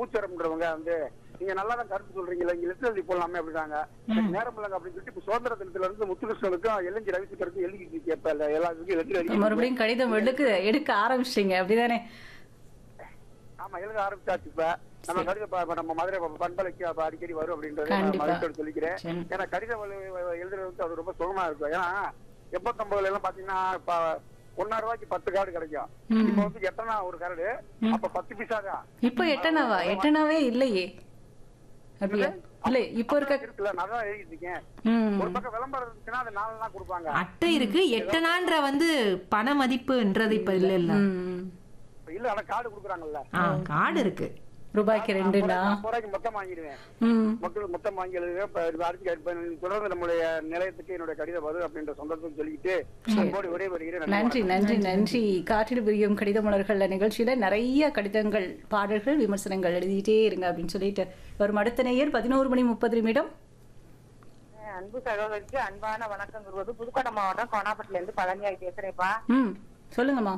முத்துச்சரம்ன்றவங்க வந்து நீங்க நல்லா தான் கருத்து சொல்றீங்களா இங்க லெட்டர் எழுதி போடலாமே அப்படின்னாங்க எனக்கு நேரம் இல்லைங்க அப்படின்னு சொல்லிட்டு இப்ப சுதந்திர தினத்துல இருந்து முத்துகிருஷ்ணனுக்கும் எல்எஞ்சி ரவிசங்கருக்கும் எழுதி கேட்ப எல்லாத்துக்கும் லெட்டர் எழுதி மறுபடியும் கடிதம் எடுக்க எடுக்க ஆரம்பிச்சிட்டீங்க அப்படிதானே ஆமா எழுத ஆரம்பிச்சாச்சு இப்ப நம்ம கடித ப- நம்ம மதுரை ப- பண்பலைக்கு அப்ப அடிக்கடி வரும் அப்படின்றத நான் கண்டிப்பா. மகிழ்ச்சியோட சொல்லிக்கிறேன் சரி. ஏன்னா கடிதம் எழு- எழுதுறது வந்து அது ரொம்ப சுகமா இருக்கும் ஏன்னா எண்பத்தொன்பதுல எல்லாம் பாத்தீங்கன்னா இப்ப ஒன்னா ரூபாய்க்கு பத்து கார்டு கிடைக்கும் இப்ப வந்து எட்டனா ஒரு கார்டு அப்ப பத்து பைசா தான் இப்போ எட்டனாவா எட்டனாவே இல்லையே அப்படியா இல்ல இப்போ இருக்க இருக்குல்ல நான் தான் எழுதிட்டு இருக்கேன் ம் ஒரு பக்கம் விளம்பரம் இருந்துச்சுன்னா அது நாலு நாள் கொடுப்பாங்க அட்டை இருக்கு எட்டனான்ற வந்து பண மதிப்புன்றது இப்ப இல்ல இல்ல ம். இப்ப இல்ல ஆனா கார்டு கொடுக்குறாங்கல்ல ஆ கார்டு இருக்கு ரூபாய்க்கு ரெண்டுண்ணா ஐம்பது ரூபாய்க்கு மொத்தம் வாங்கிடுவேன் ம் மக்கள் மொத்தம் வாங்கி எழுதுவேன் இப்ப இது அடுத்து இப்ப தொடர்ந்து நம்மளுடைய நிலையத்துக்கு என்னுடைய கடிதம் வரும் அப்படின்ற சொந்தத்தை சொல்லிக்கிட்டு அன்போடு ஒரே வருகிறேன் நன்றி நன்றி நன்றி காற்றில் பிரியும் கடித மலர்கள் நிகழ்ச்சியில நிறைய கடிதங்கள் பாடல்கள் விமர்சனங்கள் எழுதிட்டே இருங்க அப்படின்னு சொல்லிட்டு வரும் அடுத்த நேயர் பதினோரு மணி முப்பது நிமிடம் அன்பு சகோதரிக்கு அன்பான வணக்கம் கூறுவது புதுக்கோட்டை மாவட்டம் கோனாப்பட்டில இருந்து பழனியாய் பேசுறேன்ப்பா ம் சொல்லுங்கம்மா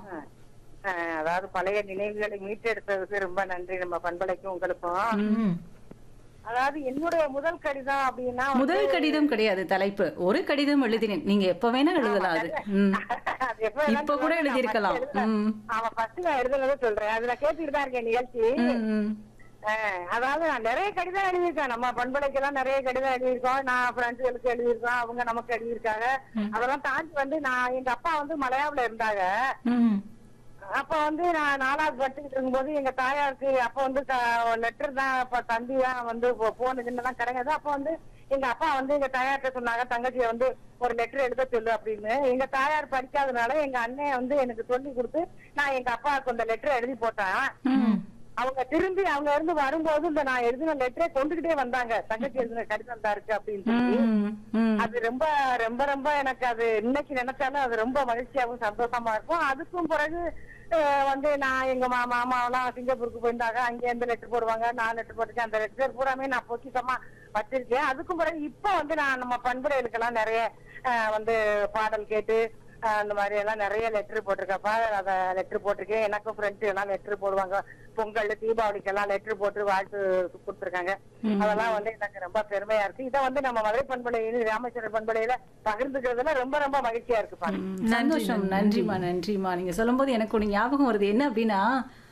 அஹ் அதாவது பழைய நினைவுகளை மீட்டெடுத்ததுக்கு ரொம்ப நன்றி நம்ம பண்பலைக்கும் உங்களுக்கும் ம். அதாவது என்னுடைய முதல் கடிதம் அப்படின்னா வந்து- முதல் கடிதம் கிடையாது தலைப்பு ஒரு கடிதம் எழுதினேன் நீங்க எப்ப வேணா எழுதலாம் அது ம் அது எப்ப வேணாலும் இப்ப கூட சொல்லுங்க, நான் எழுதியிருக்கலாம். first எழுதுனேன். ம். ஆமா ஃபர்ஸ்ட் நான் எழுதுனதை சொல்றேன் அதுல கேட்டுட்டு தான் இருக்கேன் நிகழ்ச்சி ம், ம். அஹ் அதாவது நான் நிறைய கடிதம் எழுதியிருக்கேன் நம்ம பண்பலைக்கு எல்லாம் நிறைய கடிதம் எழுதியிருக்கோம் நான் ஃப்ரெண்ட்ஸுகளுக்கு எழுதியிருக்கோம் அவங்க நமக்கு எழுதியிருக்காங்க அதெல்லாம் தாண்டி வந்து நான் எங்க அப்பா வந்து மலையாவுல இருந்தாங்க ம். அப்ப வந்து நான் நாலாவது படிச்சுக்கிட்டு இருக்கும்போது எங்க தாயாருக்கு அப்ப வந்து லெட்டர் தான் அப்ப தம்பி தான் வந்து போனுக்குன்னு தான் கிடையாது அப்ப வந்து எங்க அப்பா வந்து எங்க தாயார்கிட்ட சொன்னாங்க தங்கச்சியை வந்து ஒரு லெட்டர் எழுத சொல்லு அப்படின்னு எங்க தாயார் படிக்காதனால எங்க அண்ணன் வந்து எனக்கு சொல்லி கொடுத்து நான் எங்க அப்பாவுக்கு அந்த லெட்டர் எழுதி போட்டேன் ம். அவங்க திரும்பி அவங்க இருந்து வரும்போது இந்த நான் எழுதின லெட்டரை கொண்டுகிட்டே வந்தாங்க தங்கச்சி எழுதின கடிதம் தான் இருக்கு அப்படின்னு சொல்லி ம், ம். அது ரொம்ப ரொம்ப ரொம்ப எனக்கு அது இன்னைக்கு நினைச்சாலும் அது ரொம்ப மகிழ்ச்சியாகவும் சந்தோஷமா இருக்கும் அதுக்கும் பிறகு அஹ், வந்து நான் எங்க மா மாமாவெல்லாம் சிங்கப்பூருக்கு போயிருந்தாங்க அங்க இருந்து லெட்டர் போடுவாங்க நான் லெட்டர் போட்டிருக்கேன் அந்த லெட்டர் பூராமே நான் பொக்கிஷமா வச்சிருக்கேன் அதுக்கும் பிறகு இப்ப வந்து நான் நம்ம பண்புரைகளுக்கெல்லாம் நிறைய அஹ், வந்து பாடல் கேட்டு அஹ், அந்த மாதிரி எல்லாம் நிறைய லெட்டர் போட்டிருக்கப்பா அத லெட்டர் போட்டிருக்கேன் எனக்கும் ஃப்ரெண்ட்ஸ் எல்லாம் லெட்டர் போடுவாங்க பொங்கல் தீபாவளிக்கு எல்லாம் லெட்டர் போட்டு வாழ்த்து கொடுத்துருக்காங்க அதெல்லாம் வந்து எனக்கு ரொம்ப பெருமையா இருக்கு இதை வந்து நம்ம மதுரை பண்பலையில ராமேஸ்வரர் பண்பலையில பகிர்ந்துக்கிறதுல ரொம்ப ரொம்ப மகிழ்ச்சியா இருக்குப்பா ம், சந்தோஷம் நன்றிம்மா நன்றிம்மா நீங்க சொல்லும்போது எனக்கு ஒன்று ஞாபகம் வருது என்ன அப்படின்னா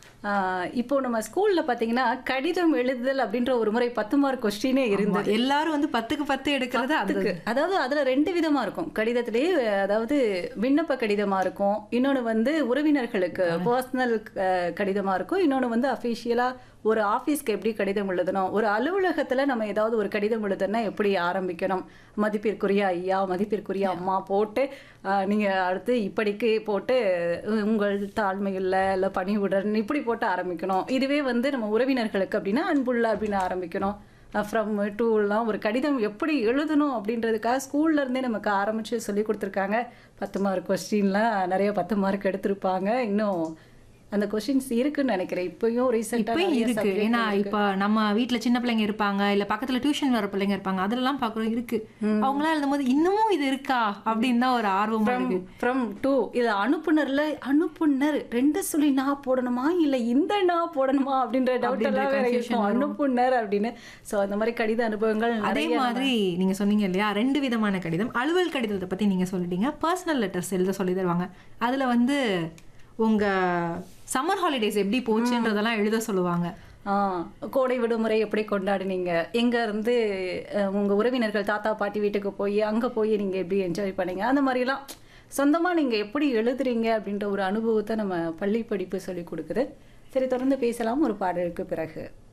ஆஹ், இப்போ நம்ம ஸ்கூல்ல பாத்தீங்கன்னா கடிதம் எழுதுதல் அப்படின்ற ஒரு முறை பத்து மார்க் கொஸ்டினே இருந்தது எல்லாரும் வந்து பத்துக்கு பத்து எடுக்கிறது அது அதுக்கு அதாவது அதுல ரெண்டு விதமா இருக்கும் கடிதத்திலேயே அதாவது விண்ணப்ப கடிதமா இருக்கும் இன்னொன்னு வந்து உறவினர்களுக்கு பர்சனல் கடிதமா இருக்கும் இன்னொன்னு வந்து அஃபிஷியலா ஒரு ஆபீஸ்க்கு எப்படி கடிதம் எழுதணும் ஒரு அலுவலகத்துல நம்ம ஏதாவது ஒரு கடிதம் எழுதணும்னா எப்படி ஆரம்பிக்கணும் மதிப்பிற்குரிய ஐயா மதிப்பிற்குரிய அம்மா போட்டு ஆஹ், நீங்க அடுத்து இப்படிக்கு போட்டு அஹ், உங்கள் தாழ்மையுள்ள இல்லை பணிவுடன் இப்படி போட்டு ஆரம்பிக்கணும் இதுவே வந்து நம்ம உறவினர்களுக்கு அப்படின்னா அன்புள்ள அப்படின்னு ஆரம்பிக்கணும் ஃப்ரம் டூலாம் ஒரு கடிதம் எப்படி எழுதணும் அப்படின்றதுக்காக ஸ்கூல்ல இருந்தே நமக்கு ஆரம்பிச்சு சொல்லி கொடுத்துருக்காங்க பத்து மார்க் கொஸ்டின்லாம் நிறைய பத்து மார்க் எடுத்திருப்பாங்க இன்னும் அந்த கொஸ்டின்ஸ் இருக்குன்னு நினைக்கிறேன் இப்பயும் இப்பயும் இருக்கு ரீசெண்டாக ஏன்னா இப்ப நம்ம வீட்ல சின்ன பிள்ளைங்க இருப்பாங்க இல்ல பக்கத்துல டியூஷன் வர பிள்ளைங்க இருப்பாங்க அதெல்லாம் பாக்குறோம் இருக்கு அவங்களாம் எழுதும்போது இன்னமும் இது இருக்கா அப்படின்னு தான் ஒரு ஆர்வமா இருக்கு ஃப்ரம் டூ இது அனுப்புனர்ல அனுப்புனர் ரெண்டு சொல்லி நான் போடணுமா இல்ல இந்த நான் போடணுமா அப்படின்ற டவுட் அப்படின்ற எல்லாம் வேற confusion இருக்கும் வரும். அனுப்புனர் அப்படின்னு சோ அந்த மாதிரி கடித அனுபவங்கள் அதே நிறைய மாதிரி நீங்க சொன்னீங்க இல்லையா ரெண்டு விதமான கடிதம் அலுவல் கடிதத்தை பத்தி நீங்க சொல்லிட்டீங்க பர்சனல் லெட்டர்ஸ் எழுத சொல்லி தருவாங்க அதுல வந்து உங்க சம்மர் ஹாலிடேஸ் எப்படி போச்சுன்றதெல்லாம் எழுத சொல்லுவாங்க ஆ கோடை விடுமுறை எப்படி கொண்டாடுனீங்க எங்க இருந்து அஹ், உங்க உறவினர்கள் தாத்தா பாட்டி வீட்டுக்கு போய் அங்க போய் நீங்க எப்படி என்ஜாய் பண்ணீங்க அந்த மாதிரிலாம் சொந்தமா நீங்க எப்படி எழுதுறீங்க அப்படின்ற ஒரு அனுபவத்தை நம்ம பள்ளி படிப்பு சொல்லி கொடுக்குது சரி தொடர்ந்து பேசலாம் ஒரு பாடலுக்கு பிறகு